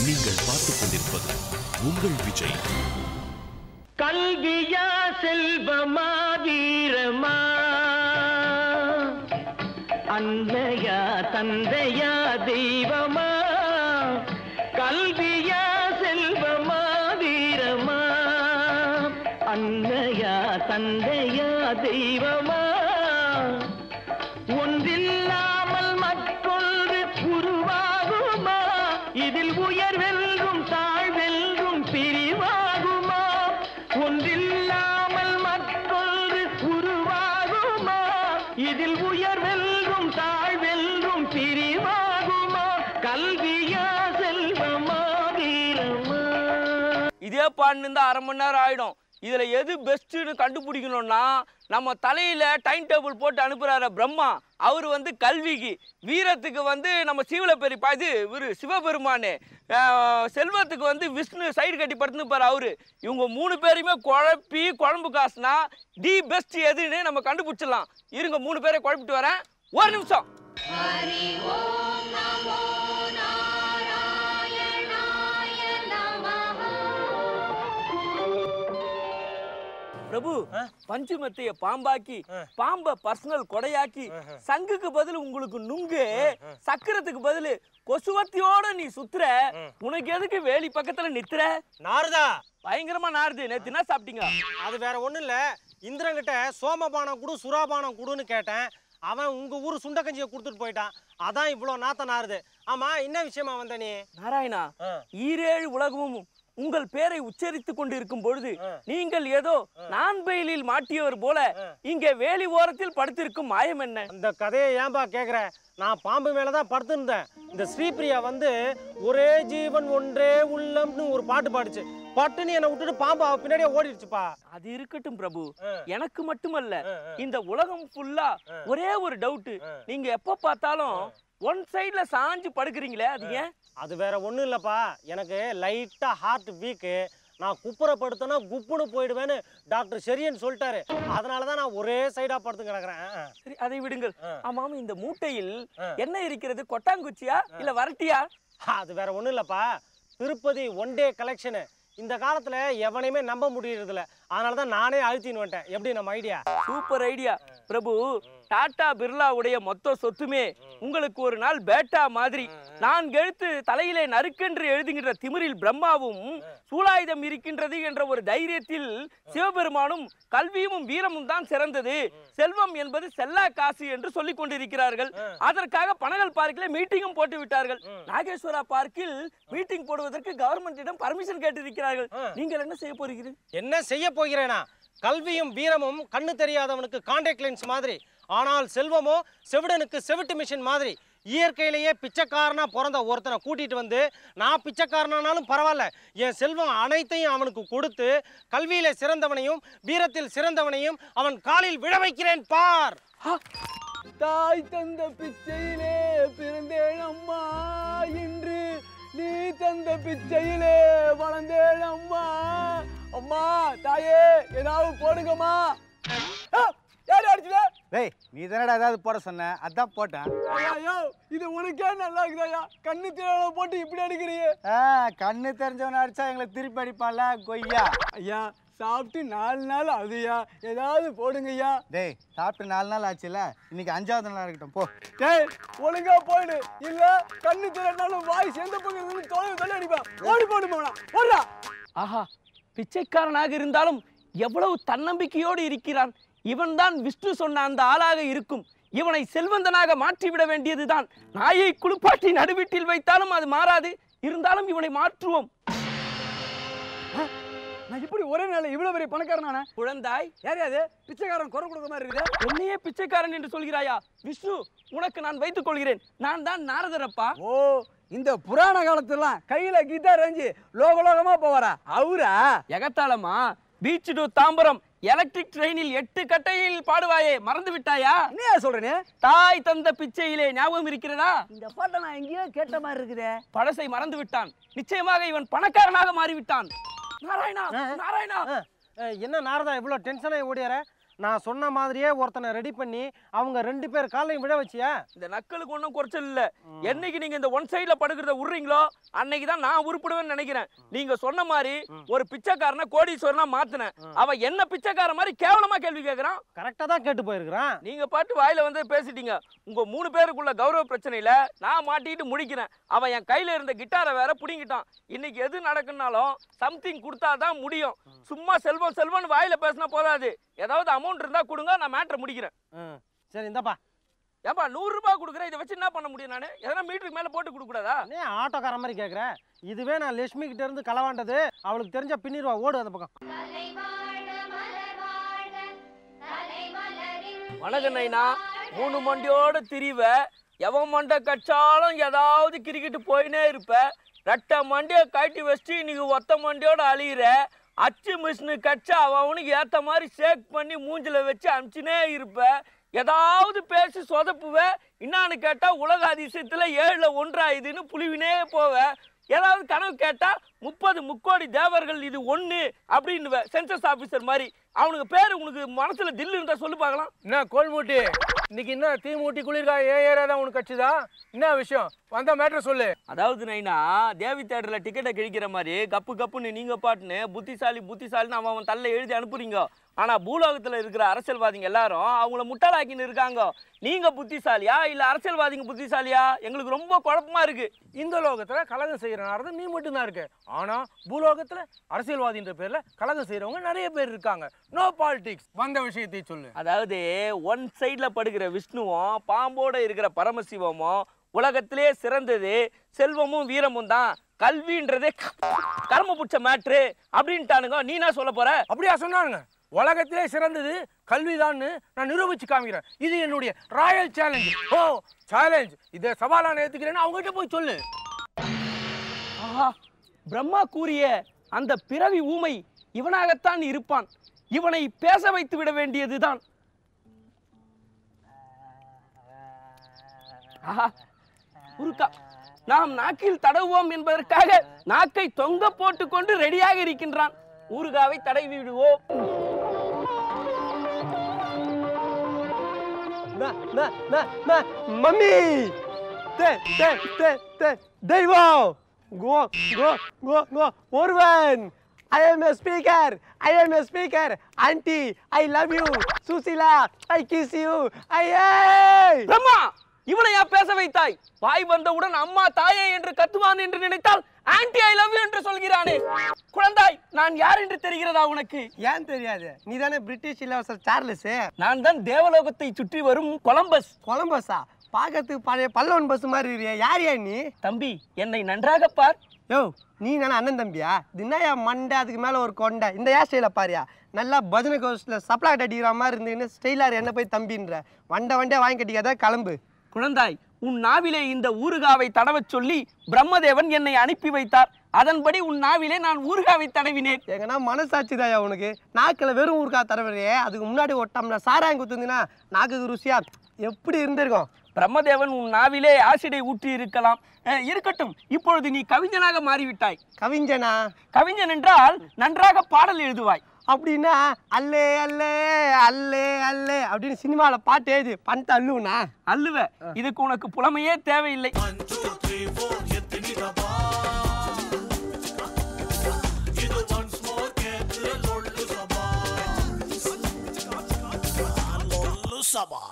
நீங்கள் பார்த்துக் கொண்டிருப்பது உங்கள் விஜய் கல்வியா செல்வமா வீரமா அன்னையா தந்தையா தெய்வமா கல்வியா செல்வமா வீரமா அன்னையா தந்தையா தெய்வமா ஒன்றில்லாமல் மற்றொன்று உருவாகுமா இதில் உயர்வெல்கும் தாழ்வெல்கும் பிரிவாகுமா ஒன்றில்லாமல் மற்றொன்று உருவாகுமா இதில் உயர்வெல்கும் தாழ்வெல்கும் பிரிவாகுமா கல்வியா செல்வமா வீரமா இதே பாடினு தான் அரை மணி நேரம் ஆயிடும் இதுல எது பெஸ்ட்னு கண்டுபிடிக்கணும்னா நம்ம தலையில டைம் டேபிள் போட்டு அனுப்புறாரு பிரம்மா அவர் வந்து கல்விக்கு வீரத்துக்கு வந்து நம்ம சீவல பெரியப்பா இது இவரு சிவபெருமானு அஹ், செல்வத்துக்கு வந்து விஷ்ணு சைடு கட்டி படுத்துன்னு பாரு அவரு இவங்க மூணு பேரையுமே குழப்பி குழம்பு காசுனா தி பெஸ்ட் எதுன்னு நம்ம கண்டுபிடிச்சிடலாம் இருங்க மூணு பேரை குழப்பிட்டு வரேன் ஒரு நிமிஷம் பிரபு பஞ்சுமத்தைய பாம்பாக்கி பாம்ப பர்சனல் கொடையாக்கி சங்குக்கு பதில் உங்களுக்கு நுங்கு சக்கரத்துக்கு பதில் கொசுவத்தியோட நீ சுத்துற உனக்கு எதுக்கு வேலி பக்கத்துல நித்துற நாரதா பயங்கரமா நாருது நேத்து என்ன சாப்பிட்டீங்க அது வேற ஒண்ணும் இல்ல இந்திரங்கிட்ட சோமபானம் குடு சுறாபானம் குடுன்னு கேட்டேன் அவன் உங்க ஊர் சுண்டக்கஞ்சியை கொடுத்துட்டு போயிட்டான் அதான் இவ்வளோ நாத்தம் நாறுது ஆமா என்ன விஷயமா வந்த நீ நாராயணா ஆ. ஈரேழு உலகமும் உங்கள் பேரை உச்சரித்துக் கொண்டிருக்கும் பொழுது நீங்கள் ஏதோ நான் பெயிலில் மாட்டியவர் போல இங்கே வேலி ஓரத்தில் படுத்திருக்கும் மாயம் என்ன அந்த கதையை ஏன்பா கேக்குற நான் பாம்பு மேல தான் படுத்திருந்தேன் இந்த ஸ்ரீபிரியா வந்து ஒரே ஜீவன் ஒன்றே உள்ளம்னு ஒரு பாட்டு பாடுச்சு பட்டுன்னு என்னை விட்டுட்டு பாம்பு அவ பின்னாடியே ஓடிடுச்சுப்பா அது இருக்கட்டும் பிரபு ஆ. எனக்கு மட்டுமல்ல ஆ, ஆ. இந்த உலகம் ஃபுல்லா ஒரே ஒரு டவுட் நீங்க எப்ப பார்த்தாலும் ஒன் சைடுல சாஞ்சு படுக்கிறீங்களே அது ஏன் அது வேற ஒன்றும் இல்லைப்பா எனக்கு லைட்டாக ஹார்ட் வீக்கு நான் குப்புறப்படுத்தினா குப்புன்னு போயிடுவேன்னு டாக்டர் சரியன்னு சொல்லிட்டாரு அதனால தான் நான் ஒரே சைடாக படுத்து கிடக்குறேன் ஆ, சரி அதை விடுங்கள் ஆ. ஆமாம் இந்த மூட்டையில் ஆ. என்ன இருக்கிறது கொட்டாங்குச்சியா இல்ல வரட்டியா ஆ. அது வேற ஒன்றும் இல்லைப்பா திருப்பதி ஒன் டே கலெக்ஷனு இந்த காலத்தில் எவனையுமே நம்ப முடியறதில்ல அதனால தான் நானே அழுத்தின்னு வந்துட்டேன் எப்படி நம்ம idea super idea Prabhu Tata Birla உடைய மொத்த சொத்துமே உங்களுக்கு ஒரு நாள் பேட்டா மாதிரி நான் எழுத்து தலையிலே நறுக்கென்று எழுதுகின்ற திமிரில் பிரம்மாவும் சூலாயுதம் இருக்கின்றது என்ற ஒரு தைரியத்தில் சிவபெருமானும் கல்வியும் வீரமும் தான் சிறந்தது செல்வம் என்பது செல்லா காசு என்று சொல்லிக் கொண்டிருக்கிறார்கள் அதற்காக பனகல் பார்க்கில் மீட்டிங்கும் போட்டு விட்டார்கள் நாகேஸ்வரா பார்க்கில் மீட்டிங் போடுவதற்கு கவர்மெண்டிடம் பர்மிஷன் கேட்டிருக்கிறார்கள் நீங்கள் என்ன செய்ய போகிறீர்கள் என்ன செய்ய போகிறேனா கல்வியும் வீரமும் கண்ணு தெரியாதவனுக்கு காண்டாக்ட் லென்ஸ் மாதிரி ஆனால் செல்வமோ செவிடனுக்கு செவிட்டு மிஷின் மாதிரி இயற்கையிலேயே பிச்சைக்காரனா பிறந்த ஒருத்தனை கூட்டிட்டு வந்து நான் பிச்சைக்காரனானாலும் பரவாயில்ல என் செல்வம் அனைத்தையும் அவனுக்கு கொடுத்து கல்வியில சிறந்தவனையும் வீரத்தில் சிறந்தவனையும் அவன் காலில் விழ வைக்கிறேன் பார் தாய் தந்த பிச்சையிலே பிறந்தேன் அம்மா இன்று நீ தந்த பிச்சையிலே வளர்ந்தேன் அம்மா அம்மா தாயே ஏதாவது போடுங்கம்மா ஆ, யாரு அடிச்சுல டேய் நீ தானடா ஏதாவது போட சொன்ன அதான் போட்டேன் ஐயோ இது உனக்கே நல்லா இருக்குதாயா கண்ணு திரையில போட்டு இப்படி அடிக்கிறியே ஆ கண்ணு தெரிஞ்சவன அடிச்சா எங்களை திருப்பி அடிப்பான்ல கொய்யா ஐயா சாப்பிட்டு நாலு நாள் ஆகுதுயா ஏதாவது போடுங்கய்யா டேய் சாப்பிட்டு நாலு நாள் ஆச்சுல இன்னைக்கு அஞ்சாவது நாள் இருக்கட்டும் போ டேய் ஒழுங்கா போயிடு இல்ல கண்ணு திறனாலும் வாய் சேர்ந்த பக்கம் தொலை தொலை அடிப்பா ஓடி போடு போனா ஓடுறா ஆஹா பிச்சைக்காரனாக இருந்தாலும் எவ்வளவு தன்னம்பிக்கையோடு இருக்கிறான் இவன்தான் விஷ்ணு சொன்ன அந்த ஆளாக இருக்கும் இவனை செல்வந்தனாக மாற்றிவிட வேண்டியதுதான் நாயை குளிப்பாட்டி நடுவீட்டில் வைத்தாலும் அது மாறாது இருந்தாலும் இவனை மாற்றுவோம் நான் இப்படி ஒரே நாள் இவ்வளவு பெரிய பணக்காரனானே குழந்தாய் யார் அது பிச்சைக்காரன் குறை கொடுக்க மாதிரி இருக்குது என்னையே பிச்சைக்காரன் என்று சொல்கிறாயா விஷ்ணு உனக்கு நான் வைத்துக் கொள்கிறேன் நான் தான் நாரதரப்பா ஓ இந்த புராண காலத்துலாம் கையில கிட்டார் அஞ்சு லோகலோகமா போவாரா அவரா எகத்தாளமா பீச் டு தாம்பரம் எலக்ட்ரிக் ட்ரெயினில் எட்டு கட்டையில் பாடுவாயே மறந்து விட்டாயா என்ன சொல்றேனே தாய் தந்த பிச்சையிலே ஞாபகம் இருக்கிறதா இந்த பாட்டை நான் எங்கேயோ கேட்ட மாதிரி இருக்குதே பழசை மறந்து விட்டான் நிச்சயமாக இவன் பணக்காரனாக மாறிவிட்டான் நாராயணா நாராயணா அஹ், என்ன நாரதா இவ்வளோ டென்ஷனாகி ஓடியார நான் சொன்ன மாதிரியே ஒருத்தனை ரெடி பண்ணி அவங்க ரெண்டு பேர் காலையும் விழ வச்சியா இந்த நக்கலுக்கு ஒன்றும் குறைச்சல் இல்ல என்னைக்கு நீங்க இந்த ஒன் சைடுல படுக்கிறத விடுறீங்களோ அன்னைக்கு தான் நான் உருப்படுவேன்னு நினைக்கிறேன் நீங்க சொன்ன மாதிரி ஒரு பிச்சைக்காரனை கோடீஸ்வரனா மாத்தினேன் அவன் என்ன பிச்சைக்கார மாதிரி கேவலமா கேள்வி கேட்கறான் கரெக்டாக தான் கேட்டு போயிருக்கிறான் நீங்க பாட்டு வாயில வந்து பேசிட்டீங்க உங்க மூணு பேருக்குள்ள கௌரவ பிரச்சனையில நான் மாட்டிட்டு முடிக்கிறேன் அவன் என் கையில இருந்த கிட்டாரை வேற புடிங்கிட்டான் இன்னைக்கு எது நடக்குன்னாலும் சம்திங் கொடுத்தாதான் முடியும் சும்மா செல்வம் செல்வம்னு வாயில பேசினா போதாது ஏதாவது அமௌண்ட் இருந்தா கொடுங்க நான் மேட்ரை முடிக்கிறேன் ம் சரி இந்தப்பா ஏப்பா நூறு ரூபாய் கொடுக்குறேன் இதை வச்சு என்ன பண்ண முடியும் நானு எதனா மீட்டருக்கு மேல போட்டு கொடுக்க கூடாதா நீ ஆட்டோக்கார மாதிரி கேட்குற இதுவே நான் லட்சுமி கிட்ட இருந்து களவாண்டது அவளுக்கு தெரிஞ்ச பின்னிருவா ஓடு அந்த பக்கம் வணக்கம் நைனா மூணு மண்டியோட திரிவ எவன் மண்டை கச்சாலும் ஏதாவது கிரிக்கெட்டு போயினே இருப்ப ரெட்டை மண்டியை கட்டி வச்சுட்டு இன்னைக்கு ஒத்த மண்டியோட அழியிற அச்சு மிஷினு கச்சா அவன் அவனுக்கு ஏற்ற மாதிரி ஷேக் பண்ணி மூஞ்சில வச்சு அமிச்சுனே இருப்ப ஏதாவது பேசி சொதப்புவ என்னான்னு கேட்டா உலக அதிசயத்துல ஏழுல ஒன்றாயுதுன்னு புலிவினே போவ ஏதாவது கனவு கேட்டா முப்பது முக்கோடி தேவர்கள் இது ஒண்ணு அப்படின்னு சென்சஸ் ஆபீசர் மாதிரி அவனுக்கு பேர் உனக்கு மனசுல தில்லு இருந்தா சொல்லு பார்க்கலாம் என்ன கோல்மூட்டி இன்னைக்கு என்ன தீ மூட்டி குளிர்கா ஏன் ஏரியா உனக்கு கட்சிதான் என்ன விஷயம் வந்த மேட்ரு சொல்லு அதாவது நைனா தேவி தேட்டரில் டிக்கெட்டை கிழிக்கிற மாதிரி கப்பு கப்புன்னு நீங்க பாட்டுன்னு புத்திசாலி புத்திசாலின்னு அவன் அவன் தள்ள எழுதி அனுப்புறீங்க ஆனா பூலோகத்துல இருக்கிற அரசியல்வாதிங்க எல்லாரும் அவங்கள முட்டாளாக்கின்னு இருக்காங்க நீங்க புத்திசாலியா இல்ல அரசியல்வாதிங்க புத்திசாலியா எங்களுக்கு ரொம்ப குழப்பமா இருக்கு இந்த லோகத்துல கலகம் செய்யறனால நீ மட்டும்தான் இருக்க ஆனா பூலோகத்துல அரசியல்வாதின்ற பேர்ல கலகம் செய்யறவங்க நிறைய பேர் இருக்காங்க நோ பாலிடிக்ஸ் வந்த விஷயத்தை சொல்லு அதாவது ஒன் சைடில் படுகிற விஷ்ணுவும் பாம்போட இருக்கிற பரமசிவமும் உலகத்திலே சிறந்தது செல்வமும் வீரமும் தான் கல்வின்றதே கர்ம புடிச்ச மேட்ரு அப்படின்ட்டானுங்க நீ என்ன சொல்ல போற அப்படியா சொன்னாங்க உலகத்திலே சிறந்தது கல்விதான்னு நான் நிரூபிச்சு காமிக்கிறேன் இது என்னுடைய ராயல் சேலஞ்ச் ஓ சேலஞ்ச் இதை சவாலா நான் ஏத்துக்கிறேன்னு அவங்ககிட்ட போய் சொல்லு ஆஹா பிரம்மா கூறிய அந்த பிறவி ஊமை இவனாகத்தான் இருப்பான் இவனை பேச வைத்து விட வேண்டியதுதான் ஆஹா உருக்கா நாம் நாக்கில் தடவுவோம் என்பதற்காக நாக்கை தொங்க போட்டுக்கொண்டு ரெடியாக இருக்கின்றான் ஊறுகாவை தடவி விடுவோம் மம்மி தே தே தே தே தெய்வம் கோ கோ கோ கோ ஒருவன் I am a speaker I am a speaker aunty I love you Susheela I kiss you I ஏய் பிரம்மா இவனையா பேச வைத்தாய் வாய் வந்தவுடன் அம்மா தாயே என்று கத்துவான் என்று நினைத்தால் ஆன்டி ஐ லவ் யூ என்று சொல்கிறானே குழந்தாய் நான் யார் என்று தெரிகிறதா உனக்கு ஏன் தெரியாது நீ தானே பிரிட்டிஷ் இளவரசர் சார்லஸ் நான் தான் தேவலோகத்தை சுற்றி வரும் கொலம்பஸ் கொலம்பஸா பார்க்கறதுக்கு பழைய பல்லவன் பஸ் மாதிரி இருக்கியா யார் யா நீ தம்பி என்னை நன்றாக பார் யோ நீ நானே அண்ணன் தம்பியா இது என்னய்யா மண்டை அதுக்கு மேலே ஒரு கொண்டை இந்த ஏர் ஸ்டைலை பாரியா நல்லா பஜனை கோஸ்டில் சப்ளாட் அடிக்கிற மாதிரி இருந்துன்னு ஸ்டைலார் என்ன போய் தம்பின்ற வண்டை வண்டியா வாங்கி கட்டிக்காத கிளம்பு குழந்தாய் உன் நாவிலே இந்த ஊறுகாவை தடவச் சொல்லி பிரம்மதேவன் என்னை அனுப்பி வைத்தார் அதன்படி உன் நாவிலே நான் ஊறுகாவை தடவினேன் எங்கன்னா மனசாட்சி தாயா உனக்கு நாக்கில் வெறும் ஊருக்கா தரவரையே அதுக்கு முன்னாடி ஒட்டம்னா சாராயம் குத்துந்தீங்கன்னா நாக்குக்கு ருசியா எப்படி இருந்திருக்கும் பிரம்மதேவன் உன் நாவிலே ஆசிடை ஊற்றி இருக்கலாம் அஹ், இருக்கட்டும் இப்பொழுது நீ கவிஞனாக மாறிவிட்டாய் கவிஞனா கவிஞன் என்றால் நன்றாக பாடல் எழுதுவாய் அப்படின்னா அல்லே அல்லே அல்லே அல்லே அப்படின்னு சினிமாவில் பாட்டு எழுதி பண்ணிட்டு அல்லுவனா அல்லுவ இதுக்கு உனக்கு புலமையே தேவையில்லை சபா